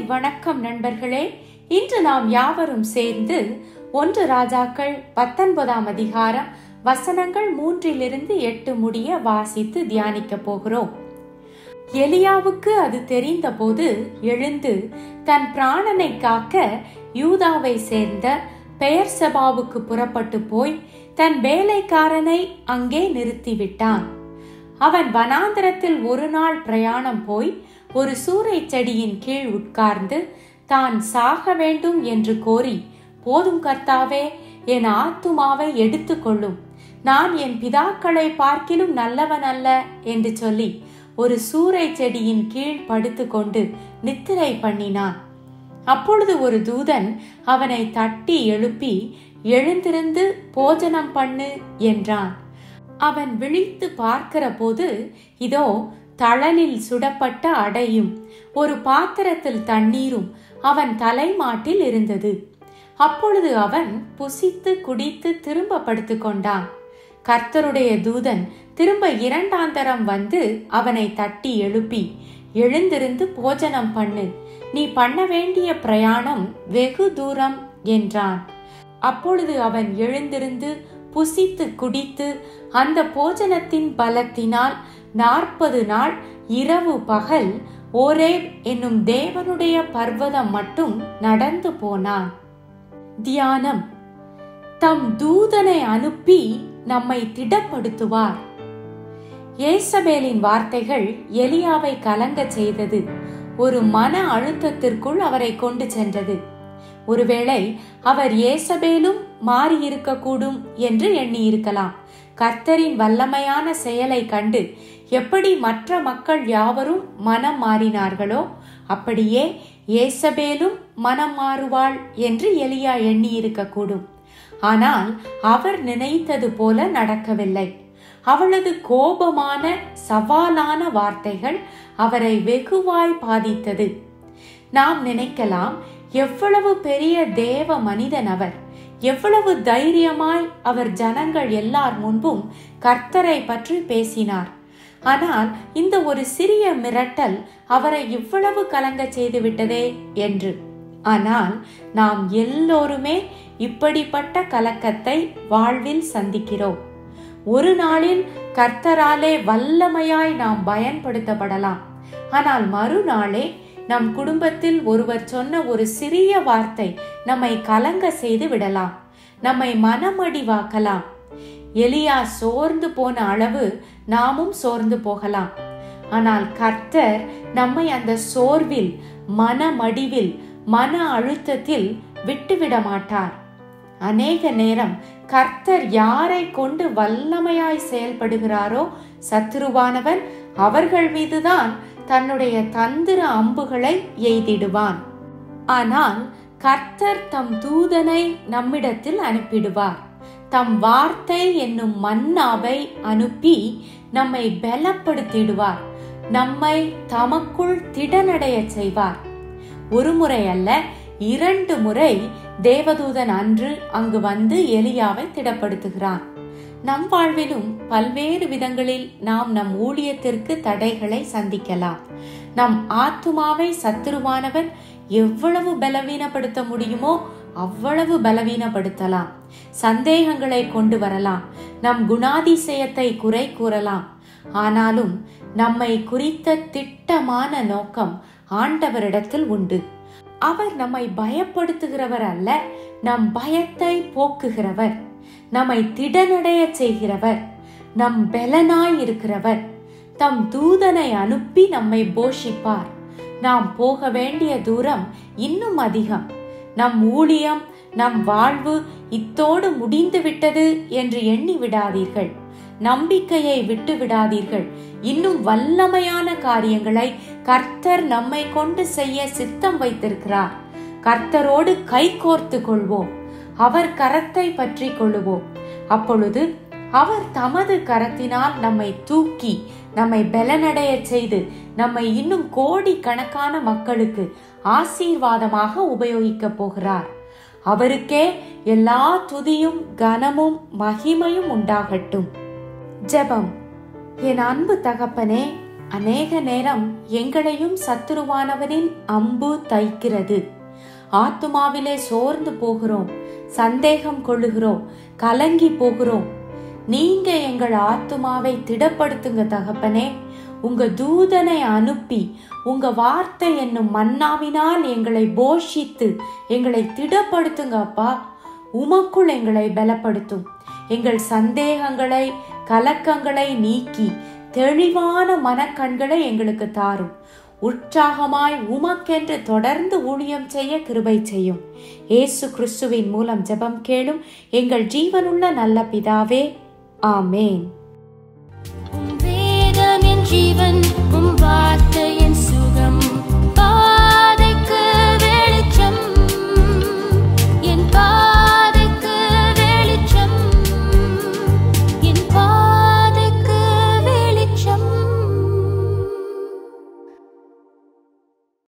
வணக்கம் நண்பர்களே இன்று நாம் யாவரும் சேர்ந்து ஒன்று ராஜாக்கள் பத்தொன்பதாம் அதிகாரம் வசனங்கள் மூன்றிலிருந்து எட்டு முடிய வாசித்து தியானிக்க போகிறோம் எலியாவுக்கு அது தெரிந்தபோது எழுந்து தன் பிராணனை காக்க யூதாவை சேர்ந்த பெயர் சபாவுக்கு புறப்பட்டு போய் தன் வேலைக்காரனை அங்கே நிறுத்திவிட்டான் அவன் வனாந்தரத்தில் ஒரு நாள் பிரயாணம் போய் ஒரு சூறை செடியின் கீழ் உட்கார்ந்து தான் சாக வேண்டும் என்று கோரி போதும் கர்த்தாவே என் ஆத்துமாவை எடுத்துக்கொள்ளும் நான் என் பிதாக்களை பார்க்கிலும் நல்லவன் அல்ல என்று சொல்லி ஒரு சூறை செடியின் கீழ் படுத்துக்கொண்டு நித்திரை பண்ணினான் அப்பொழுது ஒரு தூதன் அவனை தட்டி எழுப்பி எழுந்திருந்து போஜனம் பண்ணு என்றான் அவன் விழித்து பார்க்கிற போது இதோ தழலில் சுடப்பட்ட அடையும் ஒரு பாத்திரத்தில் தண்ணீரும் அவன் தலைமாட்டில் இருந்தது அப்பொழுது அவன் புசித்து குடித்து திரும்ப படுத்துக்கொண்டான் கர்த்தருடைய தூதன் திரும்ப இரண்டாந்தரம் வந்து அவனை தட்டி எழுப்பி எழுந்திருந்து போஜனம் பண்ணு நீ பண்ண வேண்டிய பிரயாணம் வெகு தூரம் என்றான் அப்பொழுது அவன் எழுந்திருந்து புசித்து குடித்து அந்த போஜனத்தின் பலத்தினால் நாற்பது நாள் இரவு பகல் ஓரேப் என்னும் தேவனுடைய பர்வதம் மட்டும் நடந்து போனான் தியானம் தம் தூதனை அனுப்பி நம்மை திடப்படுத்துவார் ஏசபேலின் வார்த்தைகள் எலியாவை கலங்கச் செய்தது ஒரு மன அழுத்தத்திற்குள் அவரை கொண்டு சென்றது ஒருவேளை அவர் ஏசபேலும் மாறியிருக்கக்கூடும் என்று எண்ணியிருக்கலாம் கர்த்தரின் வல்லமையான செயலை கண்டு எப்படி மற்ற மக்கள் யாவரும் மனம் மாறினார்களோ அப்படியே ஏசபேலும் மனம் மாறுவாள் என்று எலியா எண்ணியிருக்கக்கூடும் ஆனால் அவர் நினைத்தது போல நடக்கவில்லை அவளது கோபமான சவாலான வார்த்தைகள் அவரை வெகுவாய் பாதித்தது நாம் நினைக்கலாம் எவ்வளவு பெரிய தேவ மனிதன் அவர் எவ்வளவு தைரியமாய் அவர் ஜனங்கள் எல்லார் முன்பும் கர்த்தரை பற்றி பேசினார் ஆனால் இந்த ஒரு சிறிய மிரட்டல் அவரை இவ்வளவு கலங்க செய்து விட்டதே என்று ஆனால் நாம் எல்லோருமே இப்படிப்பட்ட கலக்கத்தை வாழ்வில் சந்திக்கிறோம் ஒரு நாளில் கர்த்தராலே வல்லமையாய் நாம் பயன்படுத்தப்படலாம் ஆனால் மறுநாளே நம் குடும்பத்தில் ஒருவர் சொன்ன ஒரு சிறிய வார்த்தை நம்மை கலங்க செய்து விடலாம் நம்மை மனமடிவாக்கலாம் எலியா சோர்ந்து போன அளவு நாமும் சோர்ந்து போகலாம் ஆனால் கர்த்தர் நம்மை அந்த சோர்வில் மனமடிவில் மன அழுத்தத்தில் விட்டுவிட மாட்டார் அநேக நேரம் கர்த்தர் யாரை கொண்டு வல்லமையாய் செயல்படுகிறாரோ சத்துருவானவன் அவர்கள் மீதுதான் தன்னுடைய தந்திர அம்புகளை எய்திடுவான் ஆனால் கர்த்தர் தம் தூதனை நம்மிடத்தில் அனுப்பிடுவார் தம் வார்த்தை என்னும் மன்னாவை அனுப்பி நம்மை பலப்படுத்திடுவார் நம்மை தமக்குள் திடனடைய செய்வார் ஒரு முறை அல்ல இரண்டு முறை தேவதூதன் அன்று அங்கு வந்து எலியாவை திடப்படுத்துகிறான் நம் வாழ்விலும் பல்வேறு விதங்களில் நாம் நம் ஊழியத்திற்கு தடைகளை சந்திக்கலாம் நம் ஆத்துமாவை சத்துருவானவன் எவ்வளவு பலவீனப்படுத்த முடியுமோ அவ்வளவு பலவீனப்படுத்தலாம் சந்தேகங்களை கொண்டு வரலாம் நம் குணாதிசயத்தை குறை கூறலாம் ஆனாலும் நம்மை குறித்த திட்டமான நோக்கம் ஆண்டவரிடத்தில் உண்டு அவர் நம்மை பயப்படுத்துகிறவர் அல்ல நம் பயத்தை போக்குகிறவர் நம்மை திடனடைய செய்கிறவர் நம் பெலனாய் இருக்கிறவர் தம் தூதனை அனுப்பி நம்மை போஷிப்பார் நாம் போக வேண்டிய தூரம் இன்னும் அதிகம் நம் ஊழியம் நம் வாழ்வு இத்தோடு முடிந்து விட்டது என்று எண்ணி விடாதீர்கள் நம்பிக்கையை விட்டு விடாதீர்கள் இன்னும் வல்லமையான காரியங்களை கர்த்தர் நம்மை கொண்டு செய்ய சித்தம் வைத்திருக்கிறார் கர்த்தரோடு கை கோர்த்து கொள்வோம் அவர் கரத்தை பற்றி கொள்ளுவோம் அப்பொழுது அவர் தமது கரத்தினால் நம்மை தூக்கி நம்மை பலனடைய செய்து நம்மை இன்னும் கோடி கணக்கான மக்களுக்கு ஆசீர்வாதமாக உபயோகிக்க போகிறார் அவருக்கே எல்லா துதியும் கனமும் மகிமையும் உண்டாகட்டும் ஜெபம் என் அன்பு தகப்பனே அநேக நேரம் எங்களையும் சத்துருவானவனின் அம்பு தைக்கிறது ஆத்துமாவிலே சோர்ந்து போகிறோம் சந்தேகம் கொள்ளுகிறோம் கலங்கி போகிறோம் நீங்க எங்கள் ஆத்துமாவை திடப்படுத்துங்க தகப்பனே உங்க தூதனை அனுப்பி உங்க வார்த்தை என்னும் மன்னாவினால் எங்களை போஷித்து எங்களை திடப்படுத்துங்க அப்பா உமக்குள் எங்களை பலப்படுத்தும் எங்கள் சந்தேகங்களை கலக்கங்களை நீக்கி தெளிவான மனக்கண்களை எங்களுக்கு தாரும் உற்சாகமாய் உமக்கென்று தொடர்ந்து ஊழியம் செய்ய கிருபை செய்யும் ஏசு கிறிஸ்துவின் மூலம் ஜெபம் கேளும் எங்கள் ஜீவனுள்ள நல்ல பிதாவே ஆமேன் உம் வேதம் என் ஜீவன் உம் வார்த்தை